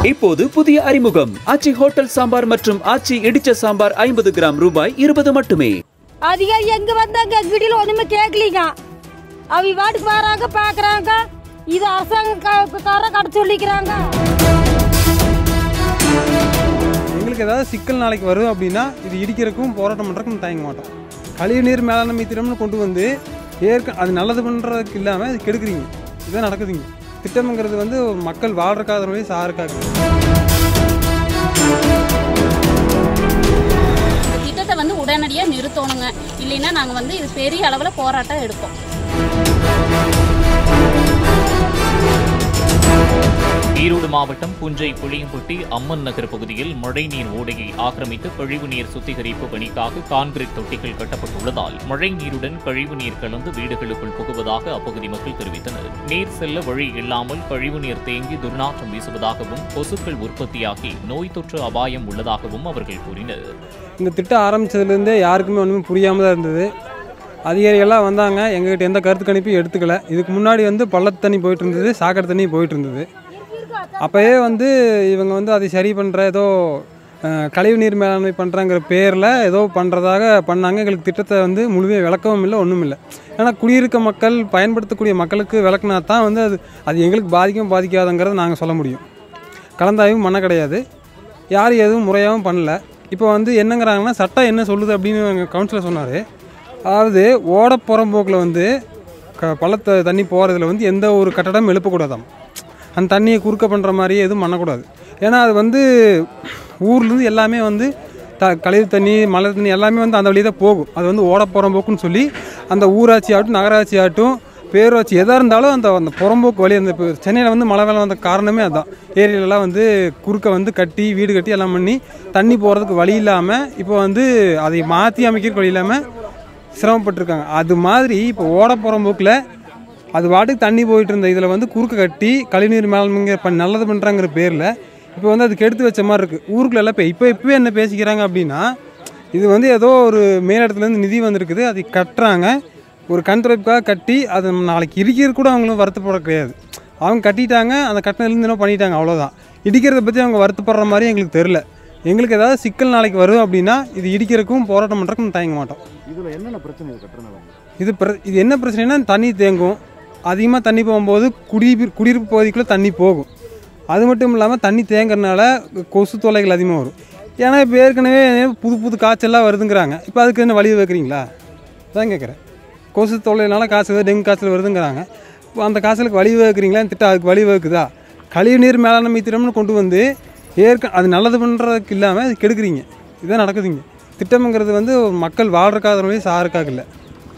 இப்போது புதிய அறிமுகம் ஆச்சி ஹோட்டல் சாம்பார் மற்றும் ஆச்சி இடிச்ச சாம்பார் ஐம்பது கிராம் ரூபாய் இருபது மட்டுமே அதிகாரி எங்க வந்தாங்க எங்கிட்ட ஒண்ணுமே கேட்கலீங்க அவங்க வாட்டுக்கு வராங்க பாக்குறாங்க இது அரசாங்கக்கார கடை சொல்லிக்கிறாங்க எங்களுக்கு ஏதாவது சிக்கல் நாளைக்கு வரும் அப்படின்னா இது இடிக்கிறதுக்கும் போராட்டம் பண்ணுறதுக்கும் தயங்க மாட்டோம் கழிவு நீர் மேலாண்மை திட்டம்னு கொண்டு வந்து ஏற்க அது நல்லது பண்ணுறதுக்கு இல்லாமல் அது கெடுக்குறீங்க இதுதான் நடக்குதுங்க திட்டம்ங்கிறது வந்து மக்கள் வாழ்றக்காதவங்களே சாருக்காக இந்த திட்டத்தை வந்து உடனடியாக நிறுத்தணுங்க இல்லைன்னா நாங்கள் வந்து இது பெரிய அளவில் போராட்டம் எடுப்போம் ஈரோடு மாவட்டம் புஞ்சை புளியம்பட்டி அம்மன் நகர் பகுதியில் மழைநீர் ஓடையை ஆக்கிரமித்து கழிவுநீர் சுத்திகரிப்பு பணிக்காக கான்கிரீட் தொட்டிகள் கட்டப்பட்டுள்ளதால் மழை நீருடன் கழிவுநீர் கலந்து வீடுகளுக்குள் புகுவதாக அப்பகுதி மக்கள் தெரிவித்தனர் நீர் செல்ல வழி இல்லாமல் கழிவுநீர் தேங்கி துர்நாற்றம் வீசுவதாகவும் கொசுக்கள் உற்பத்தியாகி நோய் தொற்று அபாயம் உள்ளதாகவும் அவர்கள் கூறினர் இந்த திட்டம் ஆரம்பித்ததுலேருந்தே யாருக்குமே ஒன்றுமே புரியாமல் தான் இருந்தது அதிகாரிகள்லாம் வந்தாங்க எங்ககிட்ட எந்த கருத்து கணிப்பையும் எடுத்துக்கல இதுக்கு முன்னாடி வந்து பள்ளத்து தண்ணி போயிட்டு இருந்தது சாக்கடை தண்ணி போயிட்டு இருந்தது அப்போயே வந்து இவங்க வந்து அதை சரி பண்ணுற ஏதோ அஹ், கழிவு நீர் மேலாண்மை பண்ணுறாங்கிற பேரில் ஏதோ பண்ணுறதாக பண்ணாங்க எங்களுக்கு திட்டத்தை வந்து முழுமையாக விளக்கவும் இல்லை ஒன்றும் இல்லை ஏன்னா குடியிருக்க மக்கள் பயன்படுத்தக்கூடிய மக்களுக்கு விளக்குனா தான் வந்து அது அது எங்களுக்கு பாதிக்கும் பாதிக்காதங்கிறத நாங்கள் சொல்ல முடியும் கலந்தாய்வும் பண்ண கிடையாது யாரும் எதுவும் முறையாகவும் பண்ணல இப்போ வந்து என்னங்கிறாங்கன்னா சட்டம் என்ன சொல்லுது அப்படின்னு எங்கள் கவுன்சிலர் சொன்னார் அதாவது ஓட புறம்போக்கில் வந்து க பள்ளத்த தண்ணி போகிறதுல வந்து எந்த ஒரு கட்டடம் எழுப்பக்கூடாதாம் அந்த தண்ணியை குறுக்க பண்ணுற மாதிரி எதுவும் பண்ணக்கூடாது ஏன்னா அது வந்து ஊர்லேருந்து எல்லாமே வந்து த கழிவு தண்ணி மழை தண்ணி எல்லாமே வந்து அந்த வழி தான் போகும் அது வந்து ஓட புறம்போக்குன்னு சொல்லி அந்த ஊராட்சி ஆகட்டும் நகராட்சி ஆகட்டும் பேரூராட்சி எதாக இருந்தாலும் அந்த அந்த புறம்போக்கு வழி அந்த இப்போ சென்னையில் வந்து மழை வெள்ளம் வந்த காரணமே அதுதான் ஏரியிலலாம் வந்து குறுக்க வந்து கட்டி வீடு கட்டி எல்லாம் பண்ணி தண்ணி போகிறதுக்கு வழி இல்லாமல் இப்போ வந்து அதை மாற்றி அமைக்கிறதுக்கு வழி இல்லாமல் சிரமப்பட்டிருக்காங்க அது மாதிரி இப்போ ஓட புறம்போக்கில் அது வாட்டுக்கு தண்ணி போயிட்டு இருந்த இதில் வந்து குறுக்க கட்டி கழிவுநீர் மேலாண்மைங்க பண்ண நல்லது பண்ணுறாங்கிற பேரில் இப்போ வந்து அதுக்கு எடுத்து வச்ச மாதிரி இருக்குது ஊருக்குள்ள எல்லாம் இப்போ இப்போ இப்போவே என்ன பேசிக்கிறாங்க அப்படின்னா இது வந்து ஏதோ ஒரு மேலிடத்துலேருந்து நிதி வந்திருக்குது அதை கட்டுறாங்க ஒரு கண் துடைப்புக்காக கட்டி அது நாளைக்கு இடிக்கிறது கூட அவங்களும் வருத்தப்பட கிடையாது அவங்க கட்டிட்டாங்க அந்த கட்டினதுலேருந்து என்ன பண்ணிட்டாங்க அவ்வளோதான் இடிக்கிறத பற்றி அவங்க வருத்தப்படுற மாதிரி எங்களுக்கு தெரில எங்களுக்கு ஏதாவது சிக்கல் நாளைக்கு வரும் அப்படின்னா இது இடிக்கிறதுக்கும் போராட்டம் பண்ணுறதுக்கும் தயங்க மாட்டோம் இதுல என்னென்ன பிரச்சனை இது கட்டுறதுனால இது பிர இது என்ன பிரச்சனைனா தண்ணி தேங்கும் அதிகமாக தண்ணி போகும்போது குடியிருப்பு குடியிருப்பு பகுதிக்குள்ளே தண்ணி போகும் அது மட்டும் இல்லாமல் தண்ணி தேங்குறதுனால கொசு தொல்லைகள் அதிகமாக வரும் ஏன்னா இப்போ ஏற்கனவே புது புது காய்ச்சல்லாம் வருதுங்கிறாங்க இப்போ அதுக்கு என்ன வழி வைக்கிறீங்களா தான் கேட்குறேன் கொசு தொல்லைனால காய்ச்சல் டெங்கு காய்ச்சல் வருதுங்கிறாங்க இப்போ அந்த காய்ச்சலுக்கு வழி வகுக்கிறீங்களா திட்டம் அதுக்கு வழி வகுக்குதா கழிவு நீர் மேலாண்மை திட்டம்னு கொண்டு வந்து ஏற்க அது நல்லது பண்ணுறதுக்கு இல்லாமல் அது கெடுக்குறீங்க இதுதான் நடக்குதுங்க திட்டம்ங்கிறது வந்து மக்கள் வாழ்றக்காதவங்களே சாருக்காக இல்லை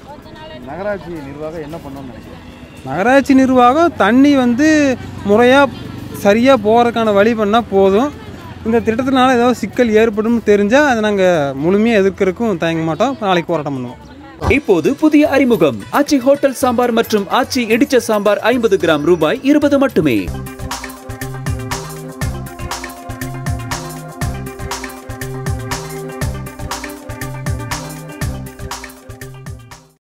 நகராட்சி நிர்வாகம் என்ன பண்ணணும்னு நினைக்கிறேன் நகராட்சி நிர்வாகம் தண்ணி வந்து முறையாக சரியாக போகிறதுக்கான வழி பண்ணால் போதும் இந்த திட்டத்தினால ஏதோ சிக்கல் ஏற்படும் தெரிஞ்சால் அதை நாங்கள் முழுமையாக எதிர்க்கிறதுக்கும் தயங்க மாட்டோம் நாளைக்கு போராட்டம் பண்ணுவோம் இப்போது புதிய அறிமுகம் ஆச்சி ஹோட்டல் சாம்பார் மற்றும் ஆச்சி இடிச்ச சாம்பார் ஐம்பது கிராம் ரூபாய் இருபது மட்டுமே